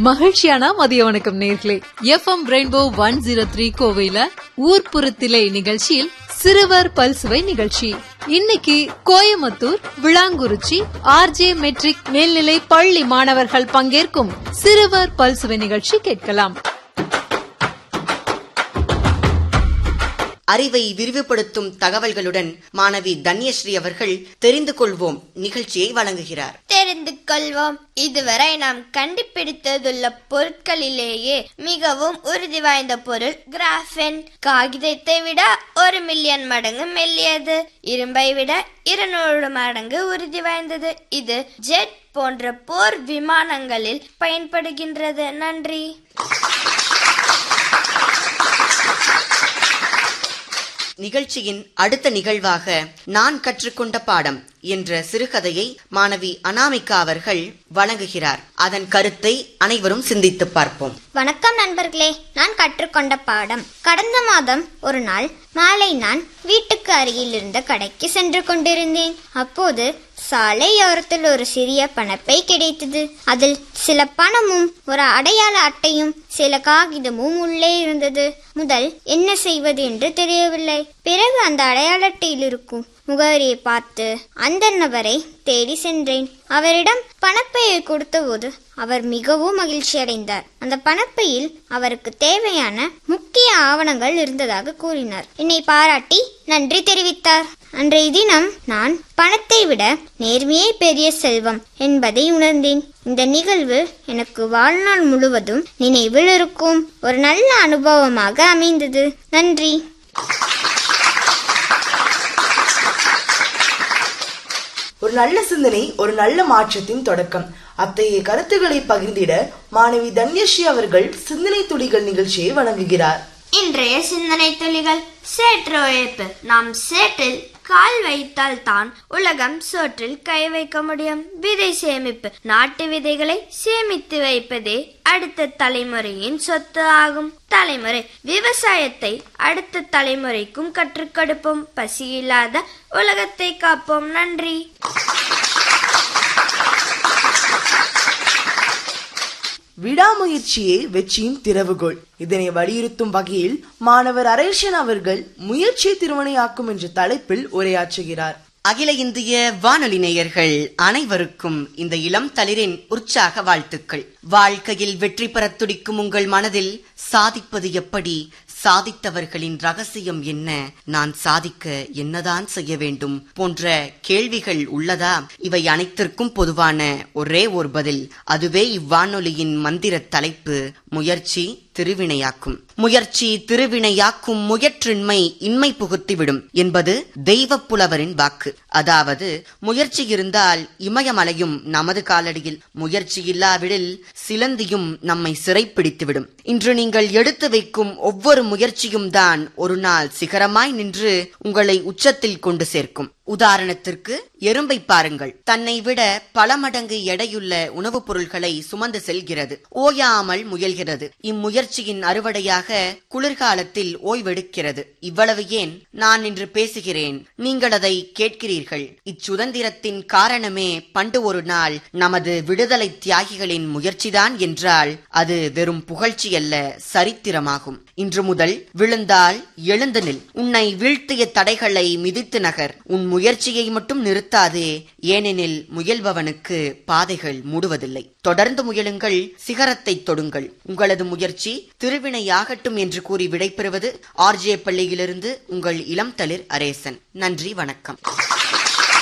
மகிழ்ச்சியான மதிய வணக்கம் நேர்களே FM rainbow one zero three கோவையில ஊர்ப்புறத்திலே நிகழ்ச்சியில் சிறுவர் பல்சுவை நிகழ்ச்சி இன்னைக்கு கோயம்புத்தூர் விளாங்குறிச்சி ஆர்ஜே மெட்ரிக் மேல்நிலை பள்ளி மாணவர்கள் பங்கேற்கும் சிறுவர் பல்சுவை நிகழ்ச்சி கேட்கலாம் அறிவை விரிவுபடுத்தும் தகவல்களுடன் மாணவி தன்யஸ்ரீ அவர்கள் தெரிந்து கொள்வோம் நிகழ்ச்சியை வழங்குகிறார் தெரிந்து கொள்வோம் இதுவரை நாம் கண்டுபிடித்ததுள்ள பொருட்களிலேயே மிகவும் உறுதி வாய்ந்த பொருள் கிராஃபென் காகிதத்தை விட ஒரு மில்லியன் மடங்கு மெல்லியது இரும்பை விட இருநூறு மடங்கு உறுதி வாய்ந்தது இது ஜெட் போன்ற போர் விமானங்களில் பயன்படுகின்றது நன்றி நிகழ்ச்சியின் அடுத்த நிகழ்வாக நான் கற்றுக்கொண்ட பாடம் என்ற சிறுகதையை மாணவி அனாமிகா அவர்கள் வழங்குகிறார் அதன் கருத்தை அனைவரும் சிந்தித்து பார்ப்போம் வணக்கம் நண்பர்களே நான் கற்றுக்கொண்ட பாடம் கடந்த மாதம் ஒரு நாள் மாலை நான் வீட்டுக்கு அருகில் இருந்த கடைக்கு சென்று கொண்டிருந்தேன் அப்போது சாலையோரத்தில் ஒரு சிறிய பணப்பை கிடைத்தது அதில் சில பணமும் ஒரு அடையாள அட்டையும் சில காகிதமும் உள்ளே இருந்தது முதல் என்ன செய்வது என்று தெரியவில்லை பிறகு அந்த அடையாள அட்டையில் இருக்கும் முகவரியை பார்த்து அந்த நபரை தேடி சென்றேன் அவரிடம் பணப்பையை கொடுத்தபோது அவர் மிகவும் மகிழ்ச்சி அடைந்தார் அந்த பணப்பையில் அவருக்கு தேவையான முக்கிய ஆவணங்கள் இருந்ததாக கூறினார் என்னை பாராட்டி நன்றி தெரிவித்தார் அன்றைய தினம் நான் பணத்தை விட நேர்மையே பெரிய செல்வம் என்பதை உணர்ந்தேன் இந்த நிகழ்வு எனக்கு வாழ்நாள் முழுவதும் நினைவில் இருக்கும் ஒரு நல்ல அனுபவமாக அமைந்தது நன்றி ஒரு நல்ல சிந்தனை ஒரு நல்ல மாற்றத்தின் தொடக்கம் அத்தகைய கருத்துக்களை பகிர்ந்திட மாணவி தன்யஸ்ரீ அவர்கள் சிந்தனை துளிகள் நிகழ்ச்சியை வழங்குகிறார் இன்றைய சிந்தனை துளிகள் சேற்று உழைப்பு நாம் சேற்றில் கால் வைத்தால் தான் உலகம் சோற்றில் கை வைக்க முடியும் விதை சேமிப்பு நாட்டு விதைகளை சேமித்து வைப்பதே அடுத்த தலைமுறையின் சொத்து ஆகும் தலைமுறை விவசாயத்தை அடுத்த தலைமுறைக்கும் கற்றுக் கொடுப்போம் பசியில்லாத உலகத்தை காப்போம் நன்றி விடாமுயற்சியே வெற்றியின் திறவுகோல் இதனை வலியுறுத்தும் வகையில் மாணவர் அரேஷன் அவர்கள் முயற்சியை திருமணையாக்கும் என்ற தலைப்பில் உரையாற்றுகிறார் அகில இந்திய வானொலி நேயர்கள் அனைவருக்கும் இந்த இளம் தளிரின் உற்சாக வாழ்த்துக்கள் வாழ்க்கையில் வெற்றி பெறத் துடிக்கும் உங்கள் மனதில் சாதிப்பது எப்படி சாதித்தவர்களின் ரகசியம் என்ன நான் சாதிக்க என்னதான் செய்ய வேண்டும் போன்ற கேள்விகள் உள்ளதா இவை அனைத்திற்கும் பொதுவான ஒரே ஒரு பதில் அதுவே இவ்வானொலியின் மந்திர தலைப்பு முயற்சி திருவினையாக்கும் முயற்சி திருவினையாக்கும் முயற்றின்மை இன்மை புகுத்திவிடும் என்பது தெய்வ புலவரின் வாக்கு அதாவது முயற்சி இருந்தால் இமயமலையும் நமது காலடியில் முயற்சி இல்லாவிடில் சிலந்தியும் நம்மை சிறைப்பிடித்துவிடும் இன்று நீங்கள் எடுத்து வைக்கும் ஒவ்வொரு முயற்சியும் தான் ஒரு நாள் சிகரமாய் நின்று உங்களை உச்சத்தில் கொண்டு சேர்க்கும் உதாரணத்திற்கு எறும்பை பாருங்கள் தன்னை விட பல மடங்கு எடையுள்ள உணவுப் பொருட்களை சுமந்து செல்கிறது ஓயாமல் முயல்கிறது இம்முயற்சியின் அறுவடையாக குளிர்காலத்தில் ஓய்வெடுக்கிறது இவ்வளவு ஏன் நான் இன்று பேசுகிறேன் நீங்கள் அதை கேட்கிறீர்கள் இச்சுதந்திரத்தின் காரணமே பண்டு ஒரு நாள் நமது விடுதலை தியாகிகளின் முயற்சிதான் என்றால் அது வெறும் புகழ்ச்சி அல்ல சரித்திரமாகும் இன்று முதல் விழுந்தால் எழுந்து நில் உன்னை வீழ்த்திய தடைகளை மிதித்து நகர் உன் முயற்சியை மட்டும் நிறுத்தாதே ஏனெனில் முயல்பவனுக்கு பாதைகள் மூடுவதில்லை தொடர்ந்து முயலுங்கள் சிகரத்தை தொடுங்கள் உங்களது முயற்சி திருவினையாகட்டும் என்று கூறி விடைபெறுவது ஆர்ஜே பள்ளியிலிருந்து உங்கள் இளம் தளிர் அரேசன் நன்றி வணக்கம்